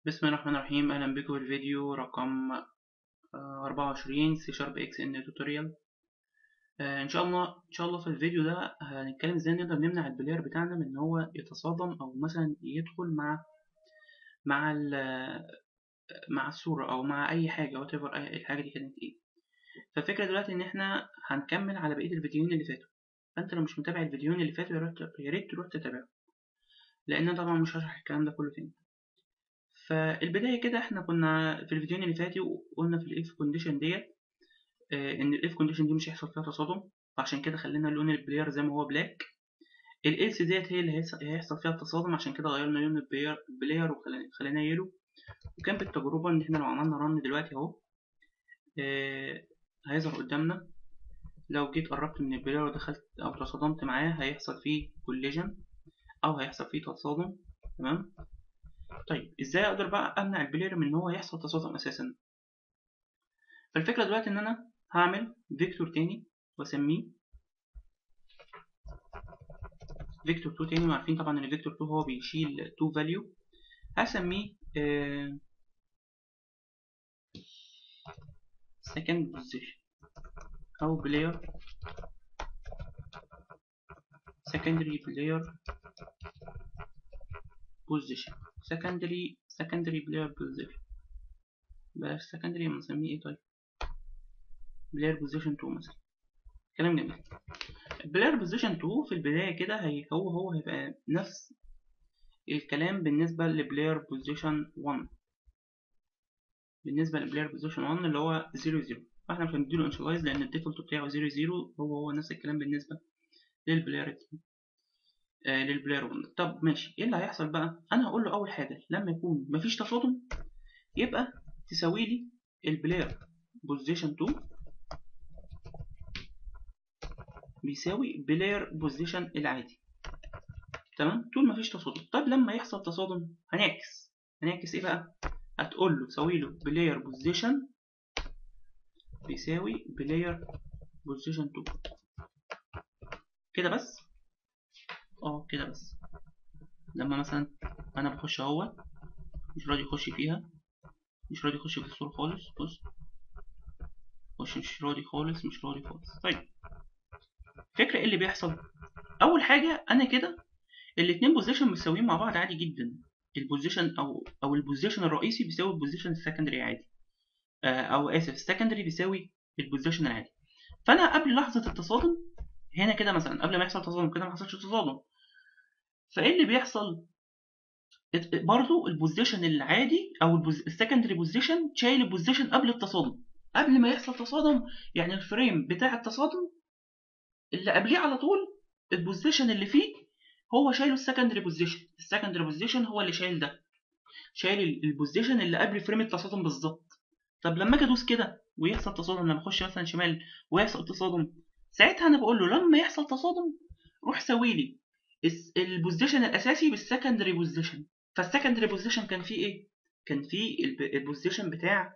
بسم الله الرحمن الرحيم أهلا بكم في الفيديو رقم أربعة وعشرين سي شارب إكس إن توتوريال إن شاء الله إن شاء الله في الفيديو ده هنتكلم إزاي نقدر نمنع البلاير بتاعنا من إن هو يتصادم أو مثلا يدخل مع مع مع الصورة أو مع أي حاجة وات ايفر الحاجة دي كانت إيه فالفكرة دلوقتي إن إحنا هنكمل على بقية الفيديوهين اللي فاتوا فأنت لو مش متابع الفيديوهين اللي فاتوا يا ريت تروح تتابعهم لأن أنا طبعا مش هشرح الكلام ده كله تاني فالبداية كده احنا كنا في الفيديوهين اللي فاتوا قلنا في الاف كونديشن ديت اه ان الاف كونديشن دي مش هيحصل فيها تصادم فعشان كده خلينا لون البلاير زي ما هو بلاك الالس ديت هي اللي هيحصل فيها التصادم عشان كده غيرنا لون البلاير البلاير وخليناه يلو وكان بالتجربة ان احنا لو عملنا رن دلوقتي اهو اه هيظهر قدامنا لو جيت قربت من البلاير ودخلت او تصادمت معاه هيحصل فيه كوليجن او هيحصل فيه تصادم تمام طيب ازاي اقدر بقى امنع البلاير من ان هو يحصل تصادم اساسا فالفكره دلوقتي ان انا هعمل فيكتور تاني واسميه فيكتور 2 تاني وعارفين طبعا ان فيكتور 2 هو بيشيل 2 فاليو هسميه آه second position او player secondary player position secondary secondary player position بلاش secondary نسميه ايه طيب player position 2 مثلا كلام جميل player position 2 في البداية كده هي هو هو هيبقى نفس الكلام بالنسبة لبلاير position 1 بالنسبة لبلاير position 1 اللي هو 0 0 فاحنا مش هنديله initialize لأن الديفولت بتاعه 0 0 هو هو نفس الكلام بالنسبة للبلاير التاني آه للبلاير 1 طب ماشي ايه اللي هيحصل بقى انا هقول له اول حاجه لما يكون مفيش تصادم يبقى تساوي لي البلاير بوزيشن 2 بيساوي بلاير بوزيشن العادي تمام طول مفيش تصادم طب لما يحصل تصادم هنعكس هنعكس ايه بقى هتقول له تساوي له بلاير بوزيشن بيساوي بلاير بوزيشن 2 كده بس اه كده بس لما مثلا انا بخش اهو مش راضي يخش فيها مش راضي يخش في الصورة خالص بص مش مش راضي خالص مش راضي خالص طيب فكرة ايه اللي بيحصل اول حاجة انا كده الاتنين بوزيشن متساويين مع بعض عادي جدا البوزيشن او او البوزيشن الرئيسي بيساوي البوزيشن السكندري عادي آه او اسف السكندري بيساوي البوزيشن العادي فانا قبل لحظة التصادم هنا كده مثلا قبل ما يحصل تصادم كده ما حصلش تصادم فايه اللي بيحصل برضو البوزيشن العادي او السكندري بوزيشن شايل البوزيشن قبل التصادم قبل ما يحصل تصادم يعني الفريم بتاع التصادم اللي قبليه على طول البوزيشن اللي فيه هو شايله السكندري بوزيشن السكندري بوزيشن هو اللي شايل ده شايل البوزيشن اللي قبل فريم التصادم بالظبط طب لما اجي ادوس كده ويحصل تصادم لما اخش مثلا شمال ويحصل تصادم ساعتها انا بقول له لما يحصل تصادم روح سوي لي البوزيشن الاساسي بالسكندري بوزيشن فالسكندري بوزيشن كان فيه ايه كان فيه البوزيشن بتاع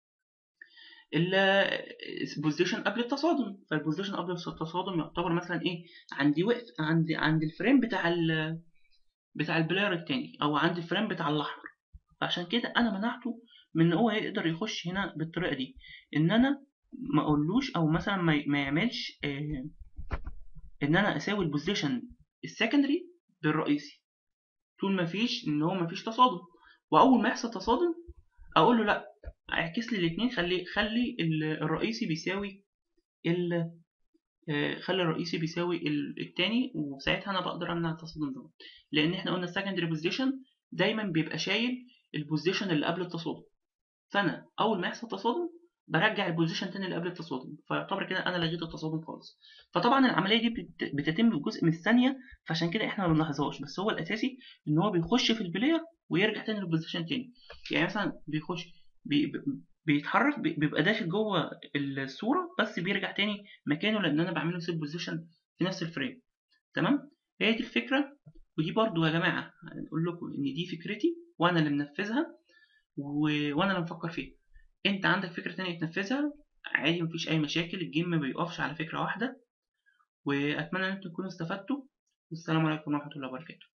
البوزيشن قبل التصادم فالبوزيشن قبل التصادم يعتبر مثلا ايه عندي وقف عند عند الفريم بتاع ال بتاع البلاير التاني او عند الفريم بتاع الاحمر فعشان كده انا منعته من ان هو يقدر يخش هنا بالطريقه دي ان انا ما اقولوش او مثلا ما يعملش إيه ان انا اساوي البوزيشن السكندري بالرئيسي طول ما فيش ان هو ما فيش تصادم واول ما يحصل تصادم اقول له لا اعكس لي الاثنين خلي خلي الرئيسي بيساوي ال خلي الرئيسي بيساوي التاني وساعتها انا بقدر امنع التصادم ده لان احنا قلنا السكندري بوزيشن دايما بيبقى شايل البوزيشن اللي قبل التصادم فانا اول ما يحصل تصادم برجع البوزيشن تاني اللي قبل التصادم فيعتبر كده انا لغيت التصادم خالص فطبعا العمليه دي بتتم في جزء من الثانيه فعشان كده احنا ما بنلاحظهاش بس هو الاساسي ان هو بيخش في البلاير ويرجع تاني للبوزيشن تاني يعني مثلا بيخش بي بيتحرك بيبقى داخل جوه الصوره بس بيرجع تاني مكانه لان انا بعمله سيب بوزيشن في نفس الفريم تمام هي دي الفكره ودي برضو يا جماعه هنقول لكم ان دي فكرتي وانا اللي منفذها و... وانا اللي مفكر فيها انت عندك فكره تانية تنفذها عادي مفيش اي مشاكل الجيم ما بيقفش على فكره واحده واتمنى ان انتم تكونوا استفدتوا والسلام عليكم ورحمه الله وبركاته